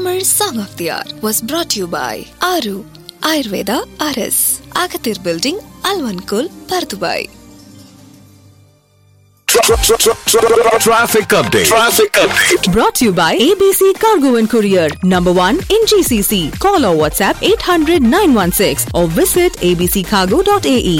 Tamil Song of the Hour was brought to you by Aru Ayurveda RS, Agathir Building, Alvankul, Pardubai. Traffic update. Traffic update. Brought to you by ABC Cargo and Courier, number one in GCC. Call or WhatsApp 800 916 or visit abccargo.ae.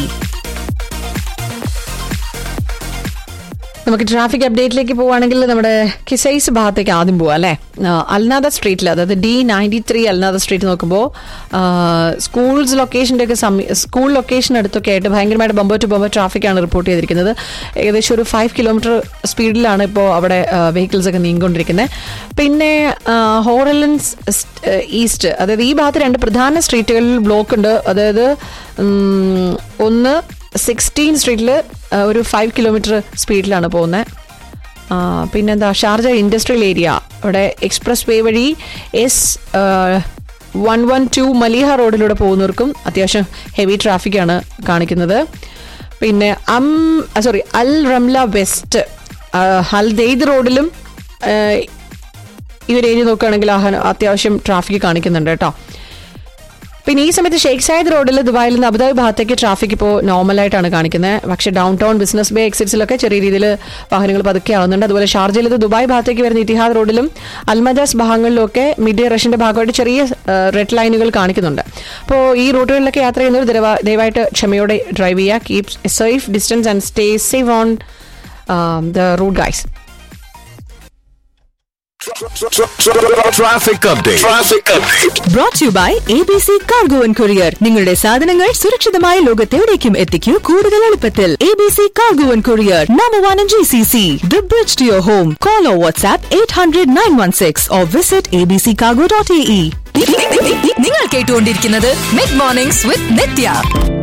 നമുക്ക് traffic അപ്ഡേറ്റിലേക്ക് പോവുകയാണെങ്കിൽ നമ്മുടെ Qusais ഭാഗത്തേക്ക് ആദ്യം പോവാം അല്ലേ ആ, Al Nahda സ്ട്രീറ്റിൽ അതായത് D ninety three Al Nahda street നോക്കുമ്പോൾ സ്കൂൾസ് ലൊക്കേഷൻ്റെ ഒക്കെ സമയ സ്കൂൾ ലൊക്കേഷൻ അടുത്തൊക്കെ ആയിട്ട് ഭയങ്കരമായിട്ട് ബമ്പർ ടു ബമ്പർ ട്രാഫിക്കാണ് റിപ്പോർട്ട് ചെയ്തിരിക്കുന്നത് ഏകദേശം ഒരു ഫൈവ് കിലോമീറ്റർ സ്പീഡിലാണ് ഇപ്പോൾ അവിടെ വെഹിക്കിൾസ് ഒക്കെ നീങ്ങിക്കൊണ്ടിരിക്കുന്നത് പിന്നെ ഹോറലൻസ് ഈസ്റ്റ് അതായത് ഈ ഭാഗത്ത് രണ്ട് പ്രധാന സ്ട്രീറ്റുകളിൽ ബ്ലോക്ക് ഉണ്ട് അതായത് ഉം, ഒന്ന് സിക്സ്റ്റീൻ സ്ട്രീറ്റിൽ ഒരു ഫൈവ് കിലോമീറ്റർ സ്പീഡിലാണ് പോകുന്നത് പിന്നെന്താ ഷാർജ ഇൻഡസ്ട്രിയൽ ഏരിയ അവിടെ എക്സ്പ്രസ് വേ വഴി S one one to Maliha റോഡിലൂടെ പോകുന്നവർക്കും അത്യാവശ്യം ഹെവി ട്രാഫിക്കാണ് കാണിക്കുന്നത് പിന്നെ um sorry Al Ramla west ഹൽദെയ്ദ് റോഡിലും ആ, ഈ ഒരു ഏരിയ നോക്കുകയാണെങ്കിൽ ആഹ- അത്യാവശ്യം ട്രാഫിക് കാണിക്കുന്നുണ്ട് കേട്ടോ പിന്നെ ഈ സമയത്ത് ഷേഖ് സായിദ് റോഡിൽ ദുബായിൽ നിന്ന് അബുദാബി ഭാഗത്തേക്ക് ട്രാഫിക് ഇപ്പോൾ നോർമലായിട്ടാണ് കാണിക്കുന്നത് പക്ഷേ ഡൗൺ ടൗൺ ബിസിനസ് ബേ എക്സിറ്റ്സിലൊക്കെ ചെറിയ രീതിയിൽ വാഹനങ്ങൾ പതുക്കെ ആവുന്നുണ്ട് അതുപോലെ ഷാർജയിൽ ഇത് ദുബായ് ഭാഗത്തേക്ക് വരുന്ന ഇത്തിഹാദ് റോഡിലും അൽമജാസ് ഭാഗങ്ങളിലൊക്കെ മിഡ് റഷ്യന്റെ ഭാഗമായിട്ട് ചെറിയ റെഡ് ലൈനുകൾ കാണിക്കുന്നുണ്ട് അപ്പോൾ ഈ റൂട്ടുകളിലൊക്കെ യാത്ര ചെയ്യുന്നവർ ദയവാ- ദയവായിട്ട് ക്ഷമയോടെ ഡ്രൈവ് ചെയ്യുക keep safe distance and stay safe on the route guys Traffic update. Traffic update. Brought to you by ABC Cargo and Courier. നിങ്ങളുടെ സാധനങ്ങൾ സുരക്ഷിതമായ ലോകത്തെവിടേക്കും എത്തിക്കൂ കൂടുതൽ എളുപ്പത്തിൽ ABC Cargo and Courier, number one in GCC. The bridge to your home. Call or WhatsApp 800 916 or visit abccargo.ae. നിങ്ങൾ കേട്ടുകൊണ്ടിരിക്കുന്നത് mid mornings വിത്ത് നിത്യ